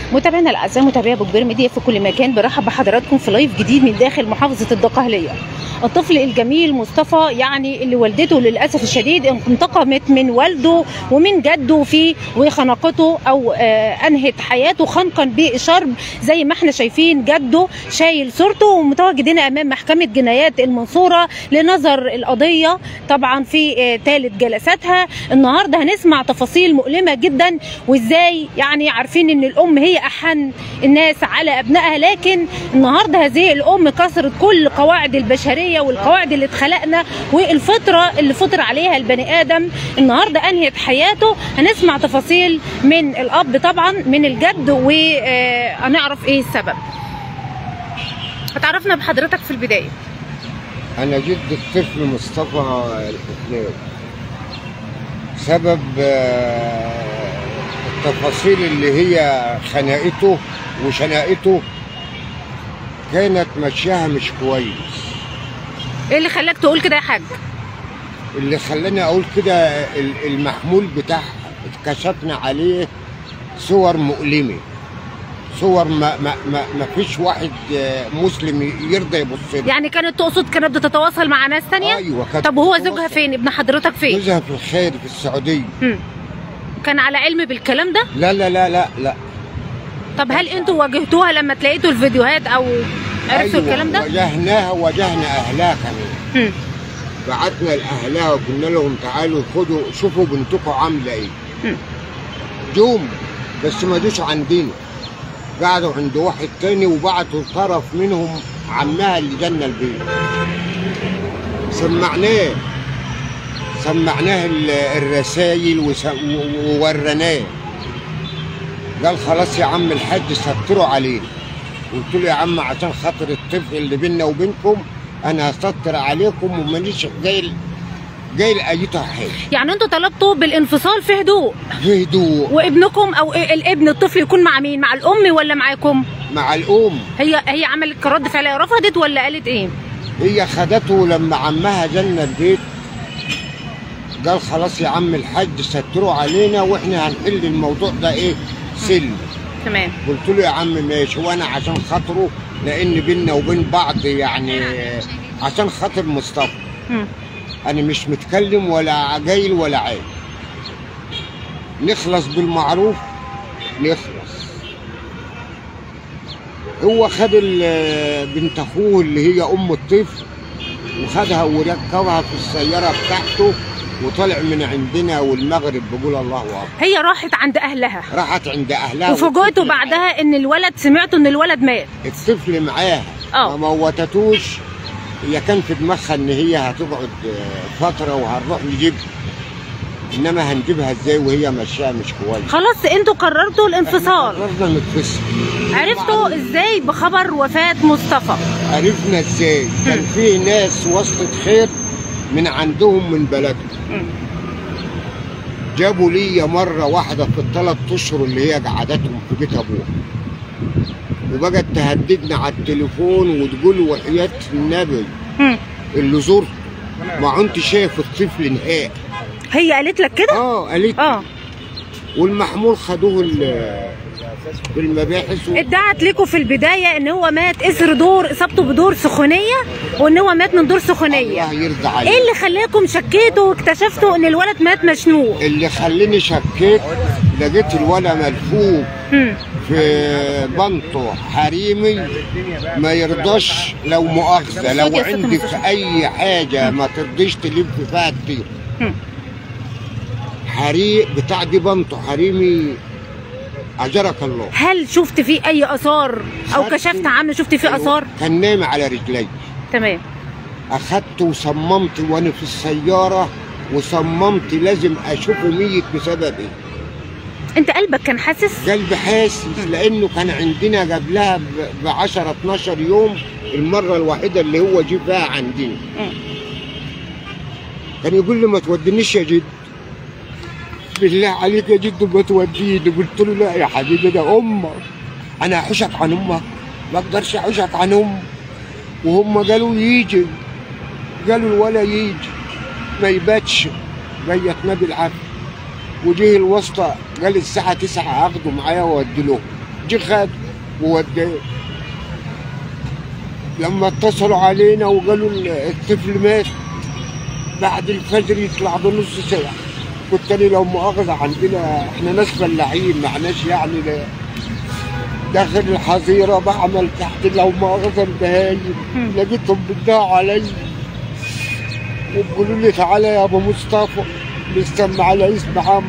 متابعينا الاعزاء متابعي ابو كبير ميديا في كل مكان برحب بحضراتكم في لايف جديد من داخل محافظه الدقهليه. الطفل الجميل مصطفى يعني اللي والدته للاسف الشديد انتقمت من والده ومن جده في وخنقته او آه انهت حياته خنقا بالشرب زي ما احنا شايفين جده شايل صورته ومتواجدين امام محكمه جنايات المنصوره لنظر القضيه طبعا في ثالث آه جلساتها النهارده هنسمع تفاصيل مؤلمه جدا وازاي يعني عارفين ان الام هي احن الناس على ابنائها لكن النهارده هذه الام كسرت كل قواعد البشريه والقواعد اللي اتخلقنا والفطره اللي فطر عليها البني ادم النهارده انهت حياته هنسمع تفاصيل من الاب طبعا من الجد وهنعرف ايه السبب هتعرفنا بحضرتك في البدايه أنا جد الطفل مصطفى الحفناوي سبب التفاصيل اللي هي خنقته وشنقته كانت مشيها مش كويس ايه اللي خلاك تقول كده يا حاج اللي خلاني اقول كده المحمول بتاعها اتكشفنا عليه صور مؤلمه صور ما ما ما, ما فيش واحد مسلم يرضى يبص له يعني كانت تقصد كانت بتتواصل مع ناس تانية ايوه كانت طب وهو بتتواصل. زوجها فين ابن حضرتك فين جوزها في الخير في السعوديه مم. كان على علم بالكلام ده لا لا لا لا لا طب هل انتوا واجهتوها لما تلاقيتوا الفيديوهات او عرفتوا الكلام ده واجهناها وواجهنا اهلها كمان مم. بعتنا لاهلها وقلنا لهم تعالوا خدوا شوفوا بنتكم عامله ايه مم. جم بس ما جوش عندنا قعدوا عند واحد تاني وبعتوا طرف منهم عمها اللي جالنا البيت سمعناه سمعناه ال- الرسايل وس- و- وورناه قال خلاص يا عم الحاج ستروا عليه قلت له يا عم عشان خاطر الطفل اللي بيننا وبينكم انا هستر عليكم ومانيش جاي جاي لايتها حاجه يعني انتوا طلبتوا بالانفصال في هدوء في هدوء وابنكم او الابن الطفل يكون مع مين مع الام ولا معاكم مع الام هي هي عملت كرد فعل رفضت ولا قالت ايه هي خدته لما عمها جالنا البيت قال خلاص يا عم الحاج ستروا علينا واحنا هنحل الموضوع ده ايه سلم تمام قلت له يا عم ماشي وانا عشان خاطره لان بينا وبين بعض يعني عشان خاطر مصطفى مم. انا مش متكلم ولا جايل ولا عايل نخلص بالمعروف نخلص هو خد ال- بنت اخوه اللي هي ام الطفل وخدها وركبها في السياره بتاعته وطلع من عندنا والمغرب بيقول الله اكبر هي راحت عند اهلها راحت عند اهلها وفوجئتوا والطفل بعدها ان الولد سمعتوا ان الولد مات الطفل معاها اه. ما موتتوش هي كان في دماغها ان هي هتقعد آه، فتره وهنروح نجيبها انما هنجيبها ازاي وهي ماشيه مش كويس خلاص انتوا قررتوا الانفصال قررنا نتفصل عرفتوا ازاي بخبر وفاه مصطفى عرفنا ازاي كان في ناس وسط خير من عندهم من بلدهم مم. جابوا لي مره واحده في الثلاث اشهر اللي هي قعدتهم في بيت ابوها وبقت تهددنا على التليفون وتقول وحياه النبي مم. اللي زرته ما كنت شايف الطفل نهائي هي قالت لك كده اه قالت اه والمحمول خدوه ال- في المباحث و... ادعت لكم في البدايه ان هو مات اثر دور اصابته بدور سخونيه وان هو مات من دور سخونيه الله يرضى عليك ايه اللي خلاكم شكيتوا واكتشفتوا ان الولد مات مشنوق اللي خلاني شكيت لقيت الولا ملفوف مم. في بنطه حريمي ما يرضاش لو مؤاخذه لو يا ست عندك مصطفى. اي حاجه ما ترضيش تلف فيها كتير مم. حريق بتاع دي بنطه حريمي اجرك الله هل شفت فيه اي اثار او خدت- كشفت عنه شفت فيه اثار كان نايم على رجلي تمام اخدته وصممت وانا في السياره وصممت لازم اشوفه ميت بسبب ايه انت قلبك كان حاسس قلبي حاسس لانه كان عندنا قبلها ب 10 12 يوم المره الوحيده اللي هو جه فيها عندنا مم. كان يقول لي ما تودينيش يا جد بالله عليك يا جد ما توديني قلت له لا يا حبيبي ده امك انا احوشك عن امك ما اقدرش احوشك عن امك وهم قالوا يجي قالوا الولا يجي ما يباتش بيتنا بالعافيه وجه الواسطه قال الساعه 9 اخده معايا واودي له جه خد ووداه لما اتصلوا علينا وقالوا ال- الطفل مات بعد الفجر يطلع بنص ساعة قلت لي لو مؤاخذة عندنا احنا ناس فلاحين معناش يعني لا داخل الحظيرة بعمل تحت لو مؤاخذة البهايم مم. لقيتهم بيدعوا علي وبيقولوا لي تعالى يا ابو مصطفى نستمع على اسم عمه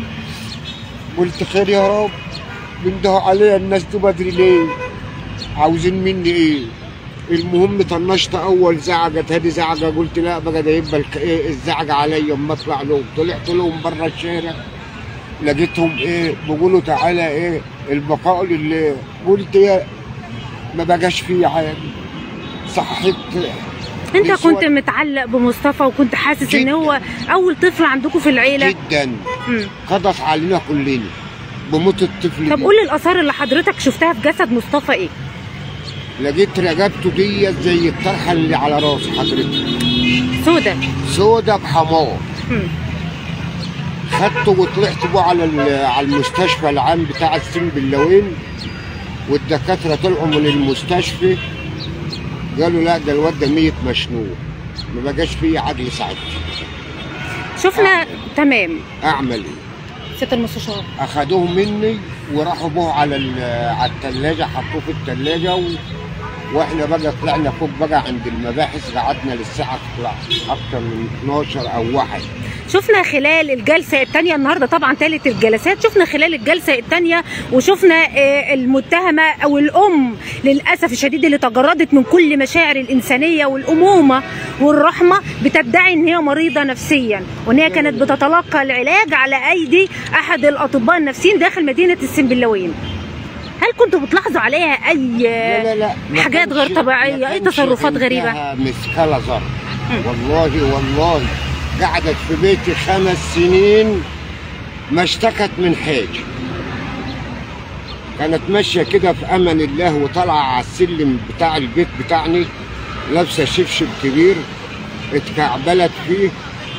قلت خير يا رب بيندهوا عليا الناس دي بدري ليه عاوزين مني ايه المهم طنشت اول زعقه تاني زعقه قلت لا بقى ده يبقى الك- إيه الزعقه عليا اما اطلع لهم طلعت لهم بره الشارع لقيتهم ايه بيقولوا تعالى ايه البقاء لله قلت يا ما بقاش فيه حاجه صحيت انت نسوان. كنت متعلق بمصطفى وكنت حاسس ان جداً. هو اول طفل عندكم في العيله جدا مم. قضت علينا كلنا بموت الطفل طب ده. قول لي الاثار اللي حضرتك شفتها في جسد مصطفى ايه لقيت رقبته دي زي الطرحه اللي على راس حضرتك سودا سودا بحمار مم. خدته وطلعت بيه على ال- على المستشفى العام بتاع السن باللوين والدكاتره طلعوا من المستشفى قالوا لا ده الواد ده ميت مشنوع ما بقاش فيه عقل ساعتها شفنا تمام اعمل ايه؟ ست المستشار اخدوه مني وراحوا بوه على ال- على الثلاجه حطوه في الثلاجه و... واحنا بقى طلعنا فوق بقى عند المباحث قعدنا للساعه تطلع اكتر من 12 او واحد شفنا خلال الجلسة الثانية النهاردة طبعا ثالث الجلسات شفنا خلال الجلسة الثانية وشفنا آه، المتهمة أو الأم للأسف الشديد اللي تجردت من كل مشاعر الإنسانية والأمومة والرحمة بتدعي إن هي مريضة نفسيا وإن هي كانت بتتلقى العلاج على أيدي أحد الأطباء النفسيين داخل مدينة السنبلاوين هل كنتوا بتلاحظوا عليها أي لا لا لا ما حاجات كانش- غير طبيعية، ما أي كانش تصرفات غريبة؟ عندها مثقال ذره مم. والله والله قعدت في بيتي خمس سنين ما اشتكت من حاجه كانت ماشيه كده في امان الله وطالعه على السلم بتاع البيت بتاعنا لابسه شبشب كبير اتكعبلت فيه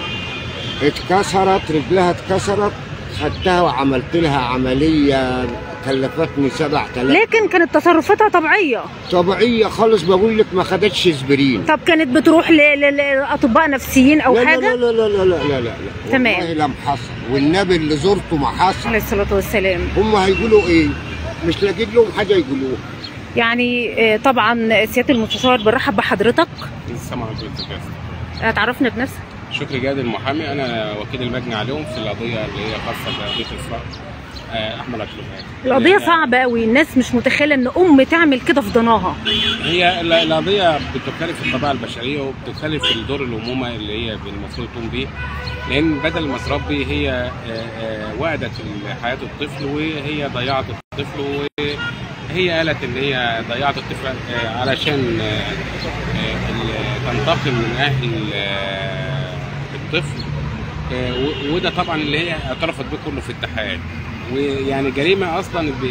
اتكسرت رجلها اتكسرت خدتها وعملت لها عمليه كلفتني 7000 لكن كانت تصرفاتها طبيعية طبيعيه خالص بقول لك ما خدتش اسبرين طب كانت بتروح ل- ل- لأطباء نفسيين أو لا حاجة لا لا لا لا لا لا لا لا تمام. والله لم حصل والنبي اللي زرته ما حصل عليه الصلاة والسلام هم هيقولوا ايه مش لاقيين لهم حاجه يقولوها يعني آه، طبعا سيادة المستشار برحب بحضرتك السمع بالبودكاست هتعرفنا بنفسك شكري جاد المحامي انا وكيل المجني عليهم في القضيه اللي هي خاصه بقضيه اسراء آه، احمد عبد القضية هي- صعبة قوي الناس مش متخيلة ان ام تعمل كده في ضناها هي ال- القضيه بتخالف الطبيعه البشريه وبتخالف الدور الامومه اللي هي المفروض تقوم بيه لان بدل ما تربي هي آه، آه، وعدت حياه الطفل وهي ضيعت الطفل وهي قالت ان هي ضيعت الطفل آه، علشان آه، آه، ال- تنتقم من اهل آه، الطفل آه، و- وده طبعا اللي هي اعترفت بيه كله في التحقيقات ويعني جريمه اصلا ب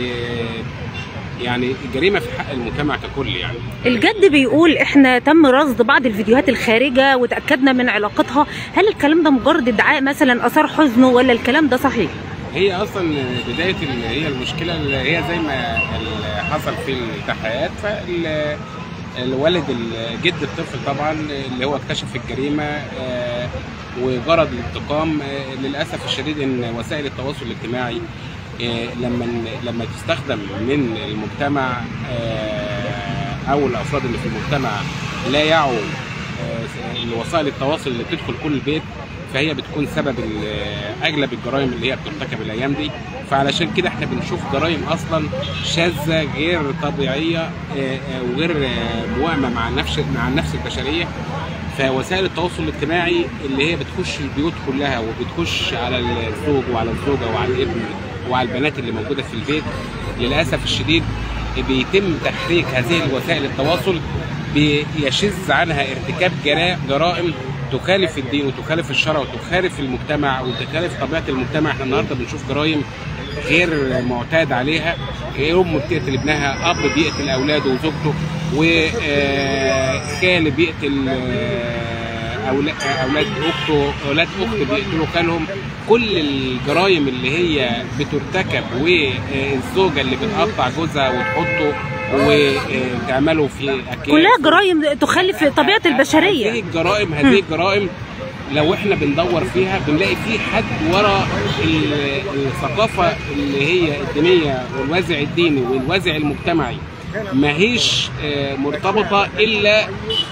يعني جريمه في حق المجتمع ككل يعني الجد بيقول احنا تم رصد بعض الفيديوهات الخارجة وتأكدنا من علاقتها هل الكلام ده مجرد ادعاء مثلا اثار حزنه ولا الكلام ده صحيح هي اصلا بدايه اللي هي المشكله اللي هي زي ما اللي حصل في التحقيقات فال الوالد ال- جد الطفل طبعا اللي هو اكتشف الجريمه آه، وجرد الانتقام آه، للاسف الشديد ان وسائل التواصل الاجتماعي آه، لما لما تستخدم من المجتمع آه، او الافراد اللي في المجتمع لا يعوا آه، وسائل التواصل اللي بتدخل كل بيت فهي بتكون سبب ال- اغلب الجرائم اللي هي بترتكب الايام دي فعلشان كده احنا بنشوف جرائم اصلا شاذه غير طبيعيه آه، آه، وغير آه، موائمه مع النفس مع النفس البشريه فوسائل التواصل الاجتماعي اللي هي بتخش البيوت كلها وبتخش على الزوج وعلى الزوجه وعلى الابن وعلى البنات اللي موجوده في البيت للاسف الشديد بيتم تحريك هذه الوسائل التواصل بيشذ عنها ارتكاب جرا- جرائم تخالف الدين وتخالف الشرع وتخالف المجتمع وتخالف طبيعه المجتمع احنا النهارده بنشوف جرائم غير معتاد عليها ام بتقتل ابنها اب بيقتل اولاده وزوجته وخال بيقتل آه، أولا- اولاد اخته اولاد اخت بيقتلوا خالهم كل الجرائم اللي هي بترتكب والزوجه اللي بتقطع جوزها وتحطه وتعمله في اكياس كلها جرائم تخالف طبيعه هذه البشريه الجرائم هذه الجرائم لو احنا بندور فيها بنلاقي في حد ورا ال- الثقافه اللي هي الدينيه والوازع الديني والوازع المجتمعي ماهيش آه، مرتبطه الا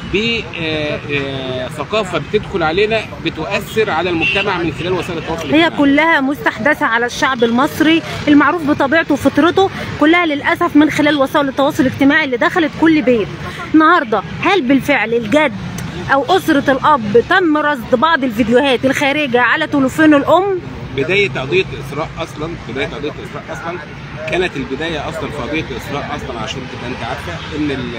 بثقافه بتدخل علينا بتؤثر على المجتمع من خلال وسائل التواصل هي الاجتماعي كلها مستحدثه على الشعب المصري المعروف بطبيعته وفطرته كلها للاسف من خلال وسائل التواصل الاجتماعي اللي دخلت كل بيت النهارده هل بالفعل الجد او اسره الاب تم رصد بعض الفيديوهات الخارجه على تليفون الام بدايه قضيه اسراء اصلا بدايه قضيه اسراء اصلا كانت البدايه اصلا في قضيه اسراء اصلا عشان تبقى انت عارفه ان ال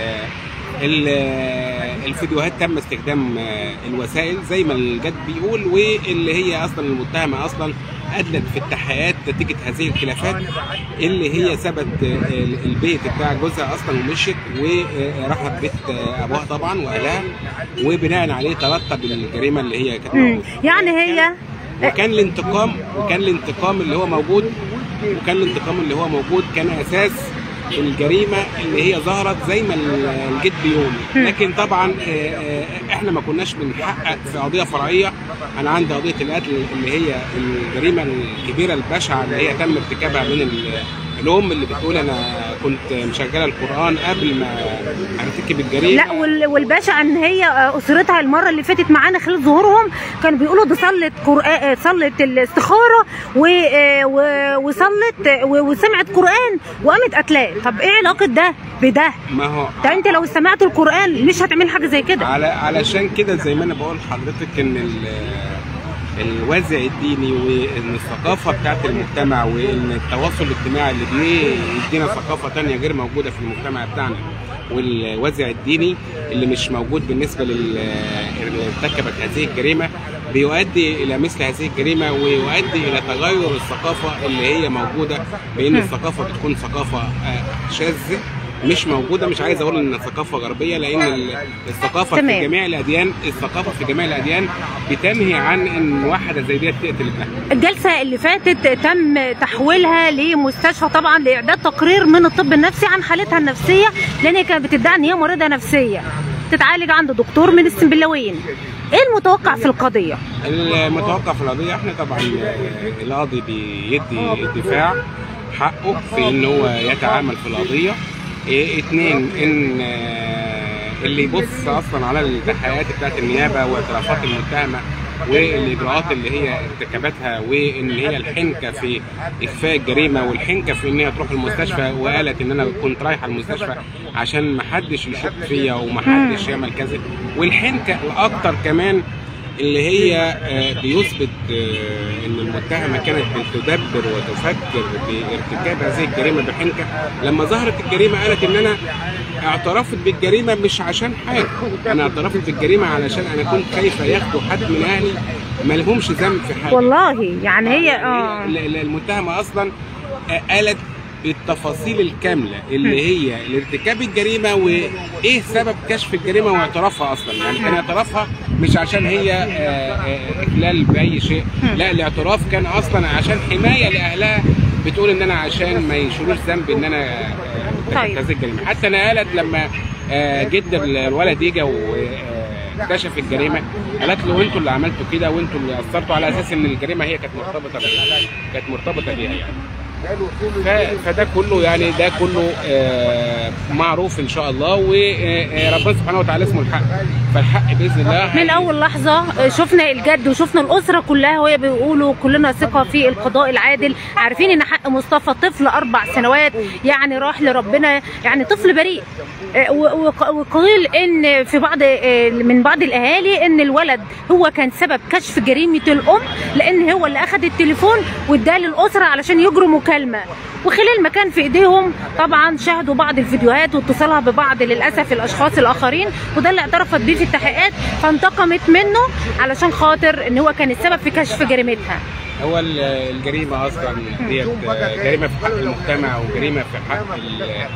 ال الفيديوهات تم استخدام آه، الوسائل زي ما الجد بيقول واللي هي اصلا المتهمه اصلا ادلت في التحقيقات نتيجه هذه الخلافات اللي هي سابت آه، البيت بتاع جوزها اصلا ومشيت وراحت بيت آه، ابوها طبعا واهلها وبناء عليه ترتب الجريمه اللي هي كانت مم. موجوده يعني هي وكان الانتقام وكان الانتقام اللي هو موجود وكان الانتقام اللي هو موجود كان اساس الجريمه اللي هي ظهرت زي ما الجد بيقول لكن طبعا آه، آه، احنا ما كناش بنحقق في قضيه فرعيه انا عندي قضيه القتل اللي هي الجريمه الكبيره البشعه اللي هي تم ارتكابها من ال- الام اللي بتقول انا كنت مشغله القران قبل ما ارتكب الجريمه لا وال- والباشا ان هي آه، اسرتها المره اللي فاتت معانا خلال ظهورهم كانوا بيقولوا دي صلت قرآن آه، صلت الاستخاره و- آه، و- وصلت آه، و- وسمعت قران وقامت قتلاه طب ايه علاقه ده بده ما هو ده انت لو استمعت القران مش هتعمل حاجه زي كده على علشان كده زي ما انا بقول لحضرتك ان ال- الوازع الديني وان الثقافه بتاعت المجتمع وان التواصل الاجتماعي اللي بيدينا ثقافه تانية غير موجوده في المجتمع بتاعنا والوازع الديني اللي مش موجود بالنسبه لل اللي ارتكبت هذه الجريمه بيؤدي الى مثل هذه الجريمه ويؤدي الى تغير الثقافه اللي هي موجوده بان الثقافه بتكون ثقافه آه، شاذه مش موجوده مش عايز اقول ان ثقافه غربيه لان ال- الثقافه تمام. في جميع الاديان الثقافه في جميع الاديان بتنهي عن ان واحده زي ديت تقتل ابنها الجلسه اللي فاتت تم تحويلها لمستشفى طبعا لاعداد تقرير من الطب النفسي عن حالتها النفسيه لان هي كانت بتدعي ان هي مريضه نفسيه تتعالج عند دكتور من السنبلاوين ايه المتوقع في القضيه المتوقع في القضيه احنا طبعا آه، القاضي بيدي الدفاع حقه في ان هو يتعامل في القضيه إيه، اتنين ان آه، اللي يبص اصلا على التحقيقات بتاعت النيابه واعترافات المتهمه والاجراءات اللي هي ارتكبتها وان هي الحنكه في اخفاء الجريمه والحنكه في ان هي تروح المستشفى وقالت ان انا كنت رايحه المستشفى عشان ما حدش يشك فيا وما حدش يعمل كذا والحنكه الاكتر كمان اللي هي آه، بيثبت آه، ان المتهمه كانت بتدبر وتفكر بارتكاب هذه الجريمه بحنكه لما ظهرت الجريمه قالت ان انا اعترفت بالجريمه مش عشان حاجه انا اعترفت بالجريمه علشان انا كنت خايفه ياخدوا حد من اهلي ما لهمش ذنب في حاجه والله يعني هي اه ال- ال- المتهمه اصلا آه، قالت التفاصيل الكامله اللي هي لارتكاب الجريمه وايه سبب كشف الجريمه واعترافها اصلا يعني كان اعترافها مش عشان هي آه، آه، اخلال باي شيء لا الاعتراف كان اصلا عشان حمايه لاهلها بتقول ان انا عشان ما يشيلوش ذنب ان انا آه، ارتكبت طيب. هذه الجريمه حتى انا قالت لما آه، جد الولد يجي واكتشف الجريمه قالت له انتوا اللي عملتوا كده وانتوا اللي اثرتوا على اساس ان الجريمه هي كانت مرتبطه بيها كانت مرتبطه بيها يعني ف- فده كله يعني ده كله آه، معروف ان شاء الله وربنا سبحانه وتعالى اسمه الحق فالحق باذن الله من اول لحظه شفنا الجد وشفنا الاسره كلها وهي بيقولوا كلنا ثقه في القضاء العادل عارفين ان حق مصطفى طفل اربع سنوات يعني راح لربنا يعني طفل بريء آه، و- وق- وقيل ان في بعض آه، من بعض الاهالي ان الولد هو كان سبب كشف جريمه الام لان هو اللي اخذ التليفون واداه للاسره علشان يجروا مكالمه وخلال ما كان في ايديهم طبعا شاهدوا بعض الفيديوهات واتصالها ببعض للاسف الاشخاص الاخرين وده اللي اعترفت بيه في التحقيقات فانتقمت منه علشان خاطر ان هو كان السبب في كشف جريمتها هو ال- الجريمه اصلا ديت آه، جريمه في حق المجتمع وجريمه في حق ال-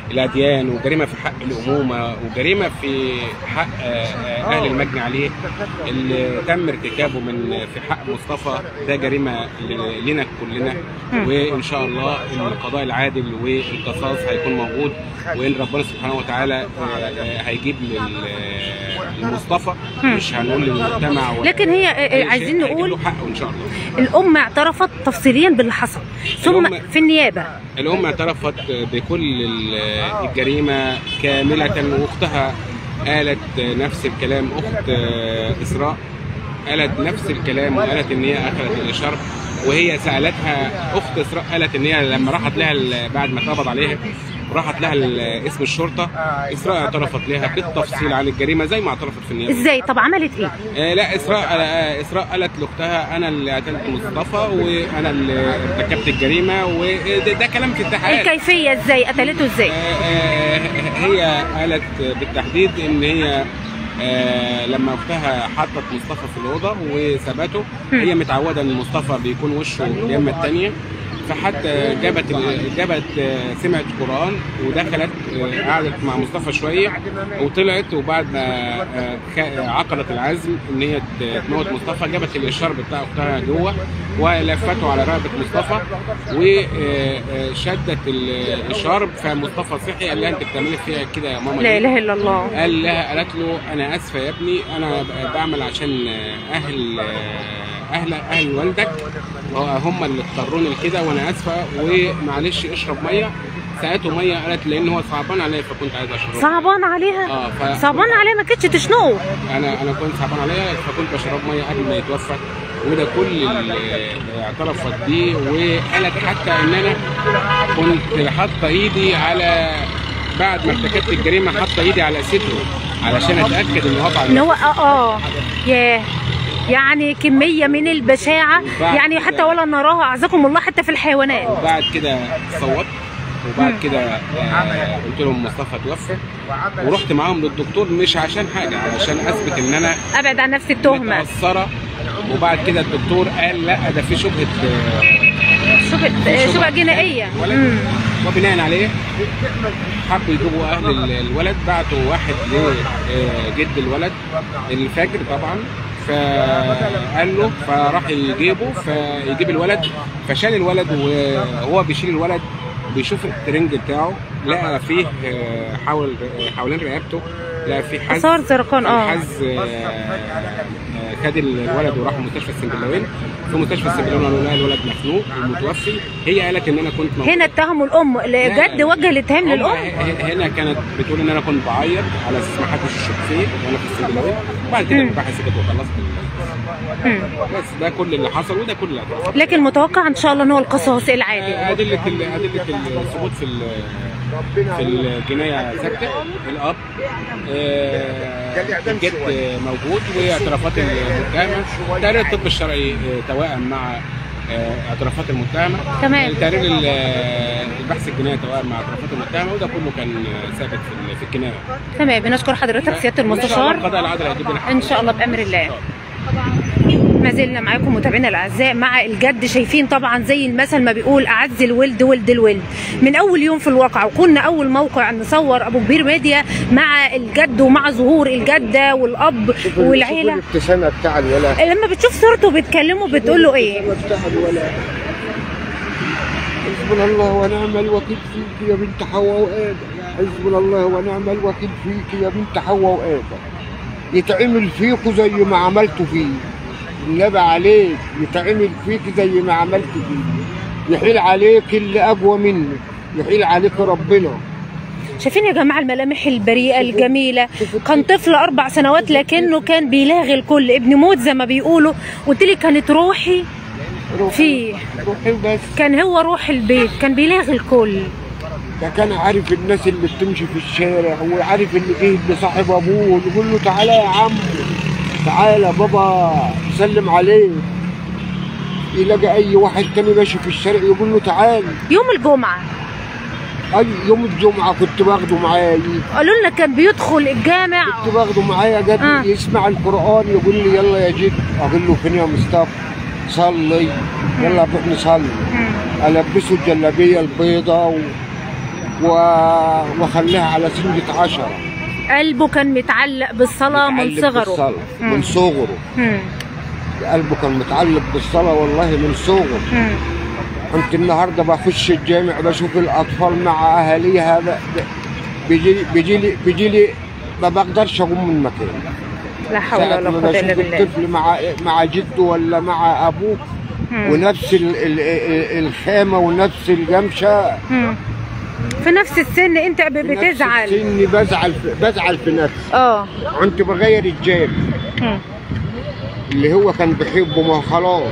الاديان وجريمه في حق الامومه وجريمه في حق آه، آه، اهل المجني عليه اللي تم ارتكابه من في حق مصطفى ده جريمه ل- لنا كلنا وان شاء الله القضاء العادل والقصاص هيكون موجود وان ربنا سبحانه وتعالى آه، آه، هيجيب لل- لمصطفى مش هنقول للمجتمع ولا لكن هي آه، آه، عايزين هيجيب نقول له حقه ان شاء الله الام اعترفت تفصيليا باللي حصل ثم الأم- في النيابه الأم اعترفت بكل ال- الجريمة كاملة وأختها قالت نفس الكلام أخت إسراء قالت نفس الكلام وقالت إن هي أخذت الإشارة وهي سألتها أخت إسراء قالت إن هي لما راحت لها ال- بعد ما اتقبض عليها راحت لها ال- اسم الشرطة إسراء اعترفت لها بالتفصيل عن الجريمة زي ما اعترفت في النيابة ازاي طب عملت ايه آه، لا اسراء آه، اسراء قالت لاختها انا اللي قتلت مصطفى وانا اللي ارتكبت الجريمه وده ده كلام في التحقيقات الكيفيه ازاي قتلته ازاي آه، آه، هي قالت بالتحديد ان هي آه، لما اختها حطت مصطفى في الاوضه وثبته هي متعوده ان مصطفى بيكون وشه اليمه الثانيه فحتى جابت جابت آه، سمعت قران ودخلت آه، قعدت مع مصطفى شويه وطلعت وبعد ما آه، خ- عقدت العزم ان هي ت- تموت مصطفى جابت الاشار بتاع اختها جوه ولفته على رقبه مصطفى وشدت الاشار فمصطفى صحي قال لها انت بتعملي فيها كده يا ماما لا ليه؟ اله الا الله قال لها قالت له انا اسفه يا ابني انا ب- بعمل عشان اهل اهل اهل والدك هم اللي اضطروني لكده وانا اسفه ومعلش اشرب ميه سقته ميه قالت لان هو صعبان عليا فكنت عايز اشرب صعبان عليها اه ف... صعبان عليها ما كانتش تشنقه انا انا كنت صعبان عليا فكنت بشرب ميه قبل ما يتوفى وده كل اللي اعترفت بيه وقالت حتى ان انا كنت حاطه ايدي على بعد ما ارتكبت الجريمه حاطه ايدي على صدره علشان اتاكد ان وضع ان هو اه اه ياه يعني كميه من البشاعه وبعد يعني كده- حتى ولا نراها اعزكم الله حتى في الحيوانات وبعد كده صوت وبعد كده آه، قلت لهم مصطفى توفى ورحت معاهم للدكتور مش عشان حاجه علشان اثبت ان انا ابعد عن نفس التهمه متاثره وبعد كده الدكتور قال لا ده في شبهه آه، شبهه شبهه جنائيه ولد مم. وبناء عليه حبوا يجيبوا اهل ال- الولد بعتوا واحد لجد الولد الفجر طبعا فقال له فراح يجيبه فيجيب الولد فشال الولد وهو بيشيل الولد بيشوف الترنج بتاعه لقى فيه آه، حول حوالين رقبته لقى فيه حز اثار زرقان اه الحز آه، آه، خد الولد وراح مستشفى السنجلاوين في مستشفى السنجلاوين قالوا لا الولد مخنوق ومتوفي هي قالت ان انا كنت موجود هنا اتهموا الام جد وجه الاتهام هم للام ه- هنا كانت بتقول ان انا كنت بعيط على اساس ما حدش يشك فيا وانا في السنجلاوين وبعد كده مم. البحث سكت وخلصت مم. بس ده كل اللي حصل وده كل اللي حصل لكن متوقع ان شاء الله ان هو القصاص العادل أدلة ال- أدلة الثبوت في ال- في الجناية ثابتة الأب آه، الجد موجود واعترافات المتهمة تقرير الطب الشرعي آه، توائم مع آه، اعترافات المتهمة تمام. تقرير ال- البحث الجنائي توائم مع اعترافات المتهمة وده كله كان آه، ثابت في ال- في الجناية تمام بنشكر حضرتك سياده وإن شاء الله المستشار القضاء العادل هيجيب لنا حق. ان شاء الله بامر الله ما زلنا معاكم متابعينا الاعزاء مع الجد شايفين طبعا زي المثل ما بيقول اعز الولد ولد الولد من اول يوم في الواقع وكنا اول موقع نصور ابو كبير ميديا مع الجد ومع ظهور الجده والاب والعيله الابتسامه بتاع الولد لما بتشوف صورته بتكلمه بتقول له ايه بتاع الولد حسبنا الله ونعم الوكيل فيك يا بنت حواء وادم حسبنا الله ونعم الوكيل فيك يا بنت حواء وادم يتعمل فيكوا زي ما عملتوا فيه النبي عليك يتعمل فيك زي ما عملت فيه يحيل عليك اللي اقوى منك يحيل عليك ربنا شايفين يا جماعه الملامح البريئه الجميله كان طفل اربع سنوات لكنه كان بيلاغي الكل ابن موت زي ما بيقولوا قلت لي كانت روحي روحي فيه روحي بس كان هو روح البيت كان بيلاغي الكل ده كان عارف الناس اللي بتمشي في الشارع وعارف اللي جه لصاحب ابوه يقول له تعالى يا عم تعالى بابا سلم عليه يلاقي اي واحد تاني ماشي في الشارع يقول له تعالى يوم الجمعه اي يوم الجمعه كنت باخده معايا يجي. قالوا لنا كان بيدخل الجامع كنت باخده معايا جد آه. يسمع القران يقول لي يلا يا جد اقول له فين يا مصطفى صلي يلا نروح نصلي مم. البسه الجلابيه البيضاء و... و... وخليها على سنة عشرة قلبه كان متعلق بالصلاه من متعلق صغره بالصلاة، مم. من صغره مم. قلبه كان متعلق بالصلاة والله من صغره مم. كنت النهارده بخش الجامع بشوف الاطفال مع اهاليها ب- ب- بيجي لي بيجي لي بيجي لي ما بقدرش اقوم من مكاني لا حول ساعة ولا ما قوه بشوف الا بالله الطفل مع مع جده ولا مع ابوه مم. ونفس ال ال ال الخامه ونفس الجمشه مم. في نفس السن انت ب- في نفس بتزعل السن بزعل في بزعل في نفسي اه كنت بغير الجامع مم. اللي هو كان بيحبه ما خلاص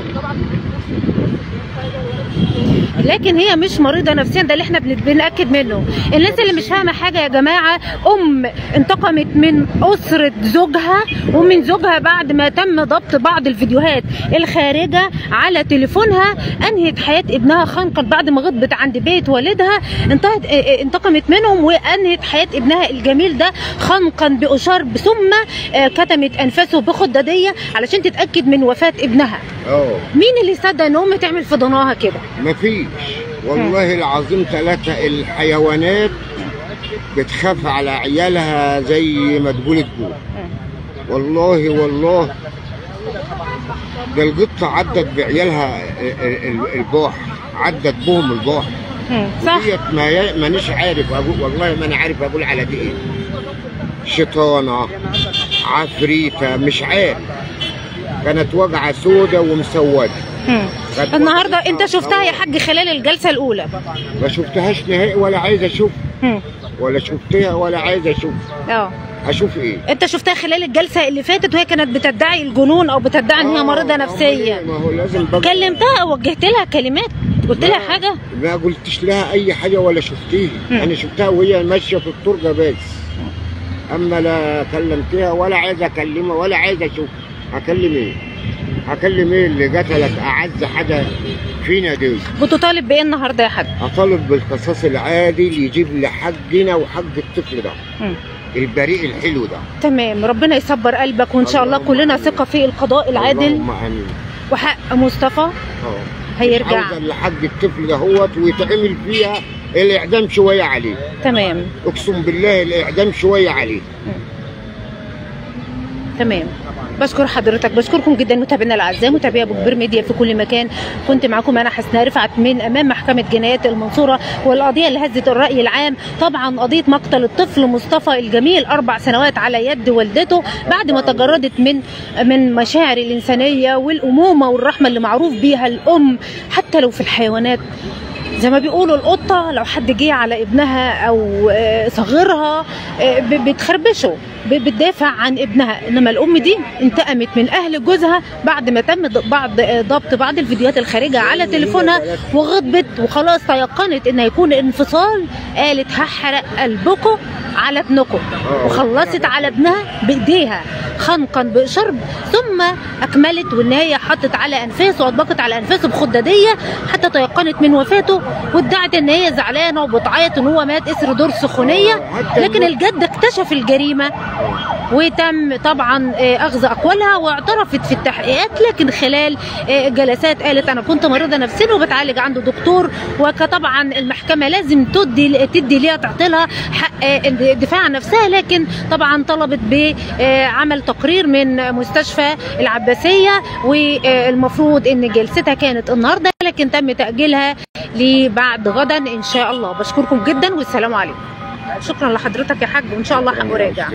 لكن هي مش مريضه نفسيا ده اللي احنا بن- بناكد منه الناس اللي مش فاهمه حاجه يا جماعه ام انتقمت من اسره زوجها ومن زوجها بعد ما تم ضبط بعض الفيديوهات الخارجه على تليفونها انهت حياه ابنها خنقا بعد ما غضبت عند بيت والدها انتهت اه، اه، انتقمت منهم وانهت حياه ابنها الجميل ده خنقا باشارب ثم اه، كتمت انفاسه بخداديه علشان تتاكد من وفاه ابنها اه مين اللي يصدق ان ام تعمل في ضناها كده مفيش والله العظيم ثلاثة الحيوانات بتخاف على عيالها زي ما تقول تقول والله والله ده القطة عدت بعيالها ال- ال- البحر عدت بهم البحر مم. صح ديت ما ي- مانيش عارف اقول والله ما انا عارف اقول على دي ايه شيطانة عفريتة مش عارف كانت وجعة سودة ومسودة مم. كانت النهارده وجعة- انت شفتها يا آه. حاج خلال الجلسه الاولى ما شفتهاش نهائي ولا عايز اشوف مم. ولا شفتها ولا عايز اشوف اه اشوف ايه انت شفتها خلال الجلسه اللي فاتت وهي كانت بتدعي الجنون او بتدعي ان هي آه، مريضه ما هو نفسيه ليه؟ ما هو لازم بقى كلمتها او وجهت لها كلمات قلت لها لا، حاجه ما قلتش لها اي حاجه ولا شفتيه مم. انا شفتها وهي ماشيه في الطرقه بس اما لا كلمتها ولا عايز اكلمها ولا عايز اشوف هكلم ايه هكلم ايه اللي قتلت اعز حاجه فينا دي بتطالب بايه النهارده يا حاج اطالب بالقصاص العادل يجيب لي حقنا وحق الطفل ده مم. البريء الحلو ده تمام ربنا يصبر قلبك وان شاء الله اللهم كلنا آمين. ثقه في القضاء العادل اللهم امين وحق مصطفى اه هيرجع. مش عاوزة إلا حق الطفل دهوت ويتعمل فيها الاعدام شويه عليه تمام اقسم بالله الاعدام شويه عليه تمام بشكر حضرتك بشكركم جدا متابعينا الاعزاء متابعي ابو كبير ميديا في كل مكان كنت معاكم انا حسناء رفعت من امام محكمه جنايات المنصوره والقضيه اللي هزت الراي العام طبعا قضيه مقتل الطفل مصطفى الجميل اربع سنوات على يد والدته بعد ما تجردت من من مشاعر الانسانيه والامومه والرحمه اللي معروف بيها الام حتى لو في الحيوانات زي ما بيقولوا القطة لو حد جه على ابنها أو آه، صغيرها آه، ب- بتخربشه ب- بتدافع عن ابنها إنما الأم دي انتقمت من أهل جوزها بعد ما تم ض- بعض آه، ضبط بعض الفيديوهات الخارجة على تليفونها وغضبت وخلاص تيقنت إن هيكون انفصال قالت هحرق قلبكم على ابنكم آه. وخلصت على ابنها بإيديها خنقا بشرب ثم أكملت وإن هي حطت على أنفاسه وأطبقت على أنفاسه بخدادية حتى تيقنت من وفاته وادعت ان هي زعلانه وبتعيط ان هو مات اسر دور سخونيه لكن الجد اكتشف الجريمه وتم طبعا آه، اخذ اقوالها واعترفت في التحقيقات لكن خلال آه، جلسات قالت انا كنت مريضه نفسيا وبتعالج عند دكتور وطبعا المحكمه لازم تدي تدي ليها تعطي لها حق آه، الدفاع عن نفسها لكن طبعا طلبت بعمل تقرير من مستشفى العباسيه والمفروض ان جلستها كانت النهارده لكن تم تاجيلها لبعد غدا ان شاء الله بشكركم جدا والسلام عليكم شكرا لحضرتك يا حاج وان شاء الله هراجع